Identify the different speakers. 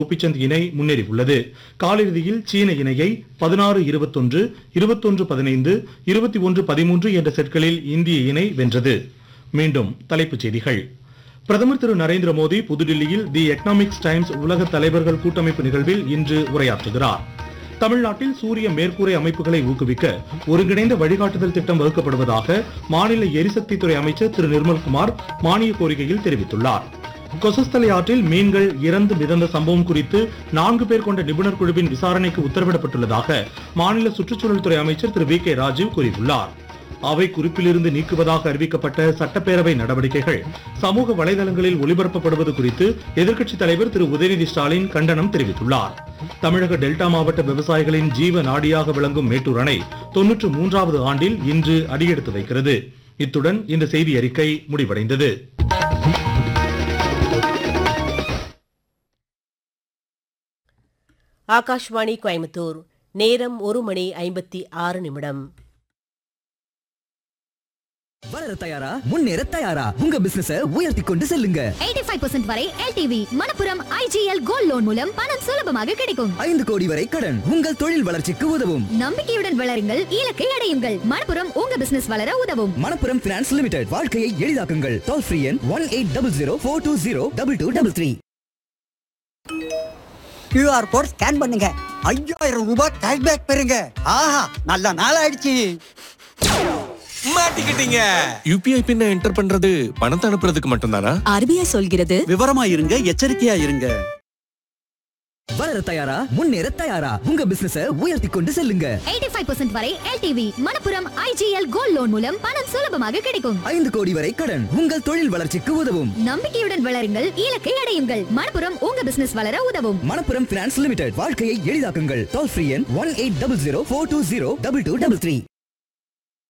Speaker 1: கோபிச்சந்த் இணை முன்னேறி உள்ளது காலிறுதியில் சீன இணையை பதினாறு இருபத்தொன்று இருபத்தொன்று பதினைந்து இருபத்தி ஒன்று பதிமூன்று என்ற செட்களில் இந்திய இணை வென்றது மீண்டும் தலைப்புச் செய்திகள் பிரதமர் திரு நரேந்திர மோடி புதுடில்லியில் தி எக்கனாமிக்ஸ் டைம்ஸ் உலக தலைவர்கள் கூட்டமைப்பு நிகழ்வில் இன்று உரையாற்றுகிறார் தமிழ்நாட்டில் சூரிய மேற்கூரை அமைப்புகளை ஊக்குவிக்க ஒருங்கிணைந்த வழிகாட்டுதல் திட்டம் வகுக்கப்படுவதாக மாநில எரிசக்தித்துறை அமைச்சர் திரு நிர்மல்குமார் மானிய கோரிக்கையில் தெரிவித்துள்ளார் கொசஸ்தலை ஆற்றில் மீன்கள் இறந்து மிதந்த சம்பவம் குறித்து நான்கு பேர் கொண்ட நிபுணர் குழுவின் விசாரணைக்கு உத்தரவிடப்பட்டுள்ளதாக மாநில சுற்றுச்சூழல் துறை அமைச்சர் திரு வி கே ராஜீவ் கூறியுள்ளார் அவை குறிப்பிலிருந்து நீக்குவதாக அறிவிக்கப்பட்ட சட்டப்பேரவை நடவடிக்கைகள் சமூக வலைதளங்களில் ஒளிபரப்பப்படுவது குறித்து எதிர்க்கட்சித் தலைவர் திரு உதயநிதி ஸ்டாலின் கண்டனம் தெரிவித்துள்ளார் தமிழக டெல்டா மாவட்ட விவசாயிகளின் ஜீவ நாடியாக விளங்கும் மேட்டூர் அணை தொன்னூற்று மூன்றாவது ஆண்டில் இன்று அடியெடுத்து வைக்கிறது இத்துடன் இந்த செய்தி அறிக்கை முடிவடைந்தது
Speaker 2: ஆகாஷ்வாணி கோயம்புத்தூர் நேரம் ஒரு மணி ஐம்பத்தி ஆறு நிமிடம்
Speaker 3: வளர தயாரா முன்னேற தயாரா உங்க பிசினஸ உயர்த்தி கொண்டு செல்லுங்க
Speaker 4: 85% வரை LTV Manappuram IGL gold loan மூலம் பணம் சுலபமாக கிடைக்கும்
Speaker 3: ஐந்து கோடி வரை கடன் உங்கள் தொழில் வளர்ச்சிக்கு உதவும்
Speaker 4: நம்பிக்கையுடன் வளருங்கள் இலக்கை அடையுங்கள் மணப்புரம் உங்க பிசினஸ் வளர உதவும்
Speaker 3: மணப்புரம் பினான்ஸ் லிமிடெட் வாழ்க்கையை எளிதாக்குங்கள் டோல் ஃப்ரீ எண் one eight double zero four two zero double two double three
Speaker 5: QR code scan பண்ணுங்க ஐயாயிரம் ரூபாய் கேஷ்பேக் பெறுங்க ஆஹா நல்ல நாள் ஆயிடுச்சு
Speaker 6: மாட்டிக்கிட்டீங்க யூபிஐ பின்ன என்டர் பண்றது பணத்தை அனுப்புறதுக்கு மட்டும்தானா
Speaker 7: ஆர்பிஐ சொல்கிறது
Speaker 5: விவரமா இருங்க எச்சரிக்கையா இருங்க
Speaker 3: வளர தயாரா முன்னேற தயாரா உங்க பிசினஸ உயர்த்தி கொண்டு செல்லுங்க
Speaker 4: 85% வரை LTV Manappuram IGL gold loan மூலம் பணம் சுலபமாக கிடைக்கும்
Speaker 3: ஐந்து கோடி வரை கடன் உங்கள் தொழில் வளர்ச்சிக்கு உதவும்
Speaker 4: நம்பிக்கையுடன் வளருங்கள் இலக்கை அடையுங்கள் மணப்புரம் உங்க பிசினஸ் வளர உதவும்
Speaker 3: மணப்புரம் பினான்ஸ் லிமிடெட் வாழ்க்கையை எளிதாக்குங்கள் டோல் ஃப்ரீ எண் one eight double zero four two zero double two double three